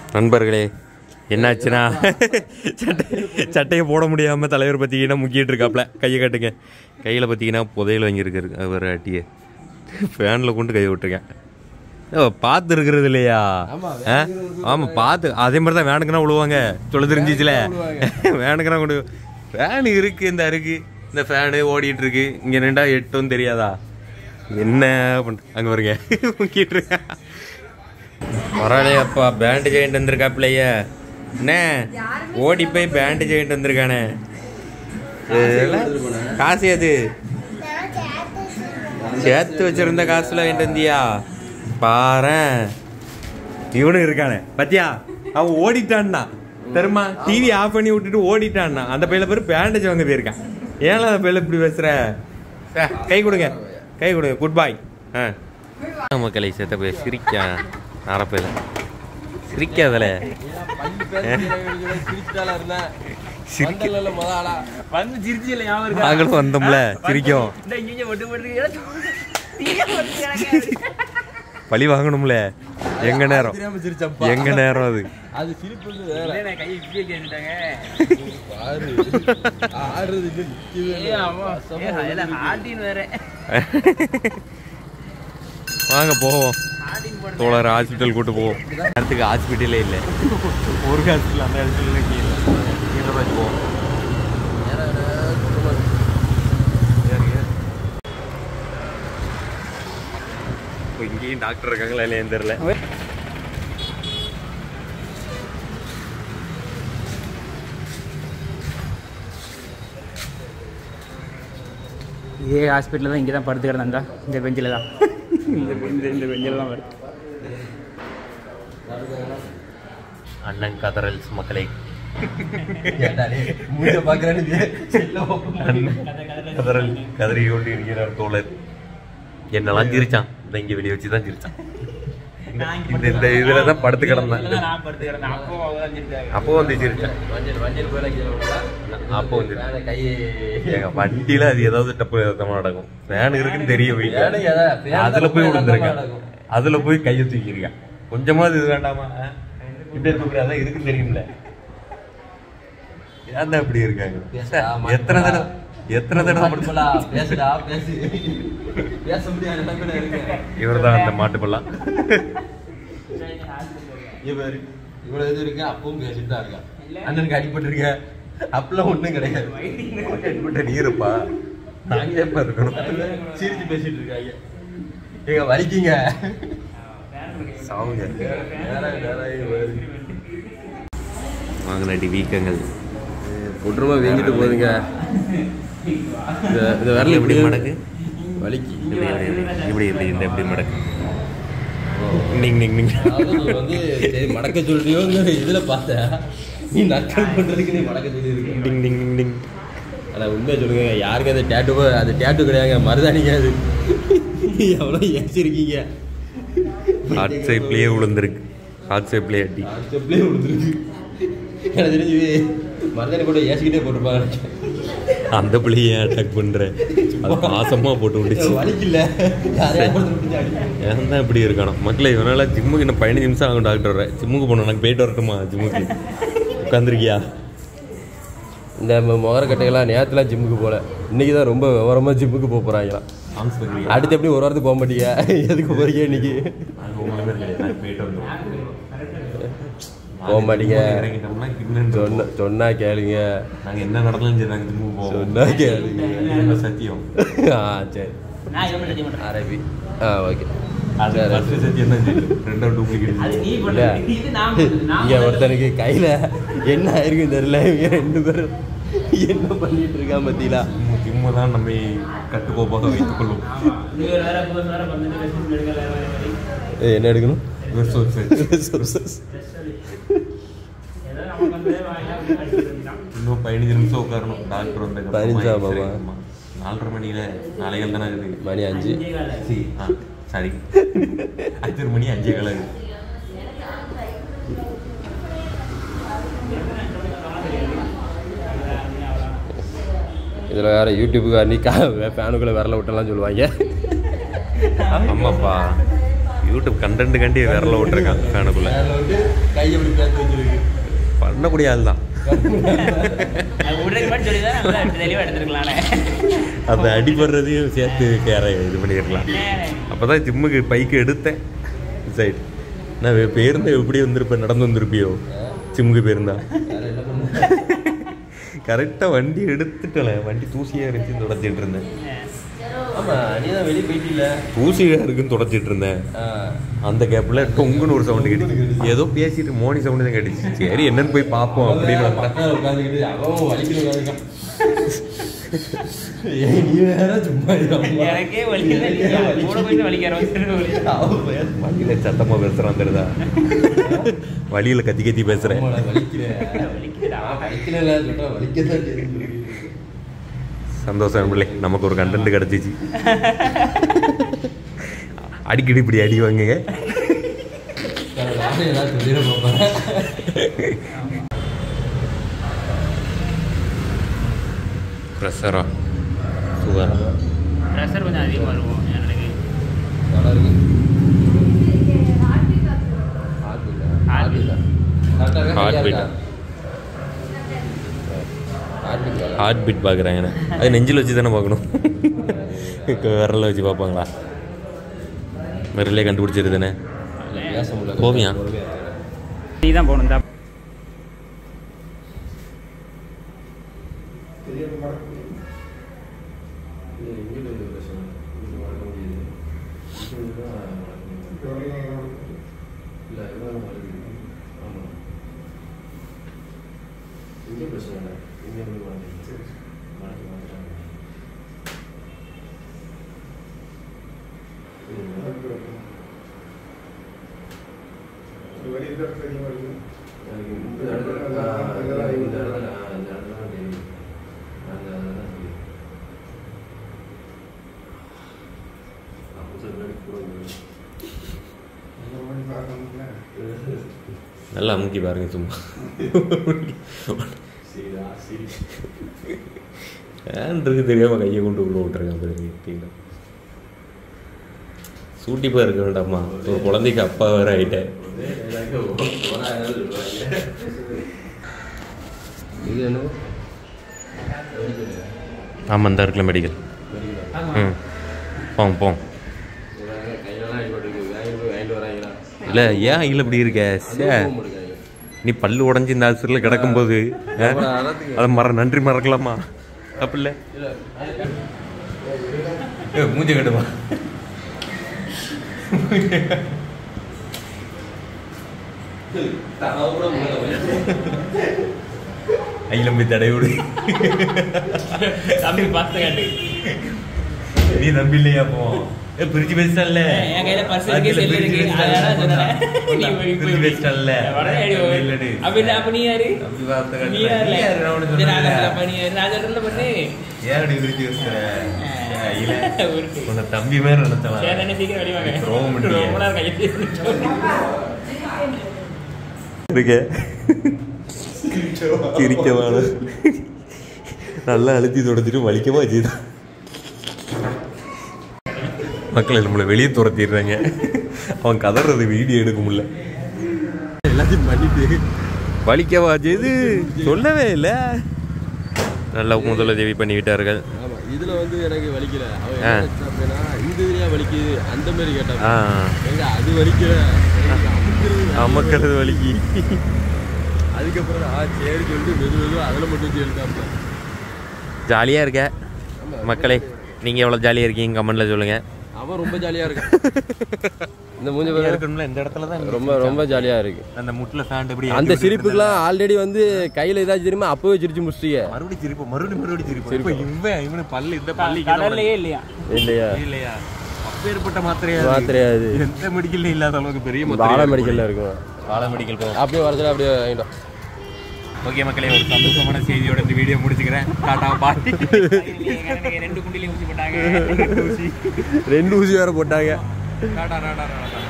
நண்பர்களே என்னாச்சுன்னா சட்டை சட்டையை போட முடியாமல் தலைவர் பார்த்தீங்கன்னா முக்கிட்டு இருக்காப்ல கையை காட்டுங்க கையில் பார்த்தீங்கன்னா புதையல் வாங்கியிருக்காரு அவர் அட்டியை ஃபேனில் கொண்டு கையை விட்டுருக்கேன் ஓ, பார்த்து இருக்கிறது இல்லையா ஆ? ஆமா பார்த்து அதே மாதிரி தான் வேணுக்குன்னா விழுவாங்க சொல்ல தெரிஞ்சிச்சுல வேணுக்குன்னா கொண்டு ஃபேன் இருக்கு இந்த இருக்கு இந்த ஃபேனு ஓடிட்டு இருக்கு இங்க ரெண்டா எட்டும் தெரியாதா என்ன பண்ற அங்க வருங்க முக்கிட்டு இருக்கேன் பரவாயில்லையாப்பா பேண்ட் ஜெயிண்ட் வந்திருக்காப்லைய என்ன ஓடி போய் பேண்ட் ஜெயிண்ட் வந்திருக்கானே இதெல்லாம் காசு அது சேர்த்து வச்சிருந்த காசுல வாங்கிட்டு வந்தியா பாரேன் இவனும் இருக்கானே பத்தியா அவன் ஓடிட்டான்னா தெரியுமா டிவி ஆஃப் பண்ணி விட்டுட்டு ஓடிட்டான்னா அந்த பையில பேர் பேண்டேஜ் வாங்க போயிருக்கான் ஏன் அந்த பையில இப்படி பேசுற ஏ, கை கொடுங்க கை கொடுங்க குட் பாய் ஆ மக்களை சேர்த்த போய் சிரிக்கா அரப்பையில் சிரிக்காதல சிரிக்க வந்து சிரிச்சு இல்ல ஞாபகம் இருக்கா? நாங்களும் வந்தோம்ல சிரிக்கும் இந்த இங்க ஒட்டு போட்டு தீய போட்டு கிடக்கு. பழி வாங்கணும்ல எங்க நேரம் எங்க நேரம் அது அது சிரிப்பு வந்து வேற இல்லைண்ணே, கையை இப்படியே கேட்டுட்டாங்க. பாரு ஆடுறதுக்கு நிக்கவே ஏய், அம்மா. ஏய், அதுல ஹார்டின் வேற. வாங்க போவோம் ஹார்டின் போடுறது. தோழர் ஹாஸ்பிட்டல் கூட்டு போவோம் நேரத்துக்கு ஹாஸ்பிட்டலே இல்லை ஒரு ஹாஸ்பிட்டல் அந்த ஹாஸ்பிட்டல் கீழே கீழே தான் போவோம் இப்போ இங்கேயும் டாக்டர் இருக்காங்களா இல்லையான்னு தெரியல இதே ஹாஸ்பிட்டலில் தான் இங்கே தான் படுத்து கிடந்தாங்க இந்த பெஞ்சில் தான் இந்த இந்த இந்த பெஞ்சில் தான் படுத்து அண்ணன் கதறல்ஸ் மக்களை மூஞ்ச பாக்குறேன்னு கதறல் கதறி கொண்டு இருக்கிறார் தோழர் என்னெல்லாம் சிரிச்சான் இந்த இங்க வெளியே வச்சு தான் சிரிச்சான் இந்த இந்த இதுல தான் படுத்து கிடந்தான் இதுல நான் படுத்து கிடந்தேன் அப்போ அவங்க தான் சிரிச்சாங்க. அப்போ வந்து சிரிச்சான் மஞ்சள் மஞ்சள் போல கீழே விழுந்தா, அப்போ வந்து மேல கை எங்க வண்டியில அது ஏதாவது தப்பு விதமா நடக்கும் ஃபேன் இருக்குன்னு தெரிய ஃபேனு வீட்டுல எதா- ஃபேன் அதுல தான் போய் ரொம்ப விழுந்திருக்கேன் நடக்கும். அதுல போய் கையை தூக்கியிருக்கேன் கொஞ்சமாவது இது வேண்டாமா ஆ? இப்படி தூக்குற அதான் இருக்குன்னு தெரியும்ல ஏன் தான் இப்படி இருக்காங்க பேசுடா, எத்தனை தடவை எத்தனை தடவை மாட்டுப்பலா, பேசுடா பேசு பேச முடியாத நிலைமையில இருக்கேன் இவர் தான் அந்த மாட்டுப்பல்லாம் இவர் இவ்வளவு இது இருக்கு அப்பவும் பேசிட்டு தான் இருக்கா அண்ணனுக்கு அடிபட்டு இருக்க அப்பெல்லாம் ஒண்ணும் கிடையாது அடிபட்ட நீ இருப்பா நாங்க எப்ப இருக்கணும் சிரிச்சு பேசிட்டு இருக்காங்க எங்க வலிக்குங்க சாவுங்க நேரா- நேரா இவர். வாங்கினடி வீக்கங்கள் ஒற்றுமை வீங்கிட்டு போகுதுங்க இந்த இந்த விரல் எப்படி இப்படி மடக்கு வலிக்கு இப்படி இப்படி இப்படி இப்படி இந்த எப்படி மடக்கு நிங் நிங் நிங் அதாவது வந்து சரி மடக்க சொல்றியோங்கிற இதுல பார்த்தேன் நீ நக்கல் பண்றதுக்கு நீ மடக்க சொல்லி இருக்க டிங் டிங் டிங் டிங் ஆனா உண்மையை சொல்லுங்க யாருக்கு அந்த டேட்டுவோ அது டேட்டு கிடையாதுங்க மருதாணிங்க அது எவ்வளோ ஏசிருக்கீங்க ஹார்ட் ஷேப்லயே விழுந்திருக்கு ஹார்ட் ஷேப்லயே அடி செப்லேயே விழுந்துருக்கு எனக்கு தெரிஞ்சு மருதாணி கூட ஏசிக்கிட்டே போட்டிருப்பாங்க அந்த பிள்ளைய அட்டாக் பண்ற அது பாசமா போட்டு விட்டுச்சு வலிக்கல யாரையா கொடுத்து ஏன் தான் இப்படி இருக்கணும் மக்களே இவனால ஜிம்முக்கு இன்னும் பதினஞ்சு நிமிஷம் ஆகும் டாக்டர் வர ஜிம்முக்கு போகணும் எனக்கு போயிட்டு வரட்டுமா ஜிம்முக்கு உட்காந்துருக்கியா இந்த முகரக்கட்டைகள்லாம் நேரத்துலாம் ஜிம்முக்கு போகல இன்னைக்கு தான் ரொம்ப விவரமாக ஜிம்முக்கு போக போகிறாங்களாம் அடுத்து எப்படி ஒரு வாரத்துக்கு போக மாட்டீங்க எதுக்கு போறீங்க இன்னைக்கு போக மாட்டீங்க. சொன்ன சொன்னா கேளுங்க நாங்க என்ன நடந்தாலும் சரி நாங்க ஜிம்முக்கு போவோம் சொன்னா கேளுங்க இது சத்தியம் ஆ சரி நான் இதை மட்டும் செய்ய மாட்டேன். அரபி ஆ ஓகே அது சரி. first சத்தியம் தான் சரி ரெண்டாவது அது டூப்ளிகேட் நீ இல்ல. பண்றது. இது நான் பண்றது. நான் இங்க பண்றது. ஒருத்தனுக்கு கையில என்ன ஆயிருக்கும் தெரியல இவங்க ரெண்டு பேரும் என்ன பண்ணிட்டு இருக்கான் பத்திலா ஜிம்மு தான் நம்மை கட்டுக்கோப்பாக வைத்துக் கொள்ளும் ஆமா. நீ வேற வேற புதுசு வேற வந்துட்டு ரெஸ்ட் எடுக்க வேற வேற வேற. என்ன எடுக்கணும் Rest எடு. ஏதோ நமக்கு வந்து வாயில வந்து கடிச்சிட்டு இருந்தான். இன்னும் பதினஞ்சு நிமிஷம் உட்காரணும் டாக்டர் வந்து பதினஞ்சா பாபா? நாலரை மணியில நாளைகள் தானே இருக்குது மணி அஞ்சு அஞ்சே கால் ஆச்சு. சி ஆ சரி அஞ்சரை மணி அஞ்சே கலரு இதில் வேற யூடியூபுக்கு அன்னைக்கா ஃபேனுக்குள்ளே விரல விட்டலாம் சொல்லுவாங்க ஆமாப்பா யூடியூப் கண்டென்ட் கண்டி விரல விட்டுருக்கான் ஃபேனுக்குள்ள மேல வந்து கையை இப்படி பேத்து வச்சிருக்கு பண்ணக்கூடிய ஆள் தான் அது விடுறதுக்கு முன்னாடி சொல்லி தான் நல்லா தெளிவாக எடுத்துருக்கலாம்ல அந்த அடிபடுறதையும் சேர்த்து கேர இது பண்ணியிருக்கலாம் அப்போ தான் ஜிம்முக்கு பைக்கு எடுத்தேன் சைடு நான் வே- பேருந்து எப்படி வந்திருப்பேன் நடந்து வந்திருப்பியோ ஜிம்முக்கு பேருந்தா வேற என்ன பண்ண கரெக்டாக வண்டி எடுத்துட்டல வண்டி தூசியாக இருந்துச்சு தொடச்சிட்டு இருந்தேன் ஆமா நீ தான் வெளியே போயிட்டில தூசியாக இருக்குன்னு தொடச்சிட்டு இருந்தேன் அந்த கேப்பில் டொங்குன்னு ஒரு சவுண்டு கேட்டுச்சு ஏதோ பேசிட்டு மோனி சவுண்டு தான் கேட்டுச்சு சரி என்னன்னு போய் பார்ப்போம் அப்படின்னு வந்தேன் உட்காந்துக்கிட்டு அவன் வலிக்கல உட்காந்துருக்கான் ஏய், நீ வேற சும்மா இரு, அம்மா. எனக்கே வலிக்கல கூட போயிட்டு வலிக்க ஆரம்பிச்சிட்டு அவன் பேச வழியில் சத்தமாக பேசுகிறான் தெரியுதா வழியில் கத்தி கத்தி பேசுகிறேன் ஆமாடா, வலிக்கிறேன். நான் வலிக்கலைல, சொல்றேன், வலிக்கதான் செய்யுது. சந்தோஷம் பிள்ளை நமக்கு ஒரு கண்டென்ட் கிடச்சிச்சு அடிக்கடி இப்படி அடி வாங்குங்க வேற நானே ஏதாவது சொல்லிட பார்ப்பேன். ப்ரெஷரா சுகரா ப்ரெஷர் கொஞ்சம் அதிகமாக இருக்கும் எனக்கு நல்லா இருக்கு. Heart beat ஆ? Heart beat ஆ? correct ஆ இருக்கா? Heart சரியா beat இருக்கா? ஆ? Heart beat வேற. ஹார்ட் பீட் பார்க்குறாங்க அது நெஞ்சில் வச்சு தானே பார்க்கணும் விரலில் வச்சு பார்ப்பாங்களா விரலே கண்டுபிடிச்சிரு தானே பேச முடியல. கோபியா? நீ தான் போகணும் இந்த நல்லா அமுக்கி பாருங்க சும்மா ஏன்றது தெரியாம கையை கொண்டு உள்ள விட்டுருக்கேன் பாருங்க சூட்டிப்பா இருக்க வேண்டாமா ஒரு குழந்தைக்கு அப்பா வேற ஆயிட்டேன் இது என்ன ஆமாம் இந்த இருக்குல்ல மெடிக்கல் ம் போம் போம் கையெல்லாம் அடிபட்டுருக்கு வாங்கி போய் வாங்கிட்டு வராங்களா இல்லை ஏன் இல்லை இப்படி இருக்க சே நீ பல்லு உடஞ்சி இந்த ஆஸ்பத்திரியில் கிடக்கும்போது ஆ? அப்புறம் அறத்துக்கு. அதை மற நன்றி மறக்கலாமா தப்பு இல்லை மூஞ்சி கட்டுமா ஐயில் போய் தடை விடு தம்பி பார்த்து காட்டு நீ நம்பி இல்லையா போ ஏ பிரிச்சு பேசிட்டல்ல என் கையில பர்ஸ் இருக்கு செல் இருக்கு அதனால சொன்னேன் நீ போய் போய் பிரிச்சு பேசிட்டல்ல உடனே அடி வரும். இல்லடி. அப்ப இல்ல, அப்ப நீ யாரு நம்பி வார்த்தை நீ கட்டல. யாருல? நீ யாரு? நான் உனக்கு சரி, நான் சொன்னேன்ல. அப்ப நீ யாரு? நான் சொல்றேன்ல பண்ணு. ஏன் அப்படி பிரிச்சு பேசுற ஏ, இல்ல. உருட்டு. உன்னை தம்பி மாதிரி நினைச்சவன் சரி, என்ன சீக்கிரம் வெளிய வாங்க. ரோமம் பண்ணிட்டியே. ரொம்ப நேரம் கையை பிடிச்சிட்டு. இருக்க சிரிக்கமான நல்லா அழுத்தி தொடச்சிட்டு வலிக்கமா வச்சுதான் மக்கள் நம்மளை வெளியே துரத்திடுறாங்க அவன் கதறது வீடியோ எடுக்க முடியல எல்லாத்தையும் பண்ணிட்டு வலிக்கவா செய்து சொல்லவே இல்லை நல்லா முதலுதவி பண்ணி விட்டார்கள் ஆமா இதுல வந்து எனக்கு வலிக்கல அவன் ஆ. என்ன நினைச்சான் அப்படின்னா இந்த இதுலயா வலிக்குது அந்த மாதிரி கேட்டான் ஆ எங்க அது வலிக்கல எனக்கு அமுக்குறது வலி. அமக்கிறது வலிக்கு அதுக்கப்புறம் ஆ சரி சொல்லிட்டு மெது மெதுவா அதுல மட்டும் சேர்த்தாப்ல ஜாலியாக இருக்க மக்களே நீங்கள் எவ்வளோ ஜாலியாக இருக்கீங்க கமெண்ட்டில் சொல்லுங்கள் அவன் ரொம்ப ஜாலியா இருக்கான் இந்த மூஞ்சி பாரு. இருக்கணும்ல இந்த இடத்துல தான் ரொம்ப ரொம்ப ஜாலியா இருக்கு அந்த முட்டில் ஃபேண்ட் எப்படி அந்த சிரிப்புக்கெல்லாம் ஆல்ரெடி வந்து கையில ஏதாச்சும் தெரியுமா அப்பவே சிரிச்சு முடிச்சிட்டீங்க மறுபடியும் சிரிப்பு மறுபடியும் மறுபடியும் சிரிப்பு இப்போ இவன் இவனுக்கு பல்லு இந்த பல்லு கடல்லையே இல்லையா இல்லையா இல்லையா அப்பேற்பட்ட மாத்திரையா மாத்திரையாது எந்த மெடிக்கல்ல இல்லாத அளவுக்கு பெரிய வாழை மெடிக்கல்ல இருக்கும் வாழை மெடிக்கல் போகும் அப்படியே வரதுல அப்படியே வாங்கிட்டோம் ஓகே மக்களே ஒரு சந்தோஷமான செய்தியோட இந்த வீடியோ முடிச்சுக்கிறேன் டாடா பாய் ரெண்டு குண்டிலையும் ஊசி போட்டாங்க ரெண்டு ஊசி வேற போட்டாங்க டாடா டாடா டாடா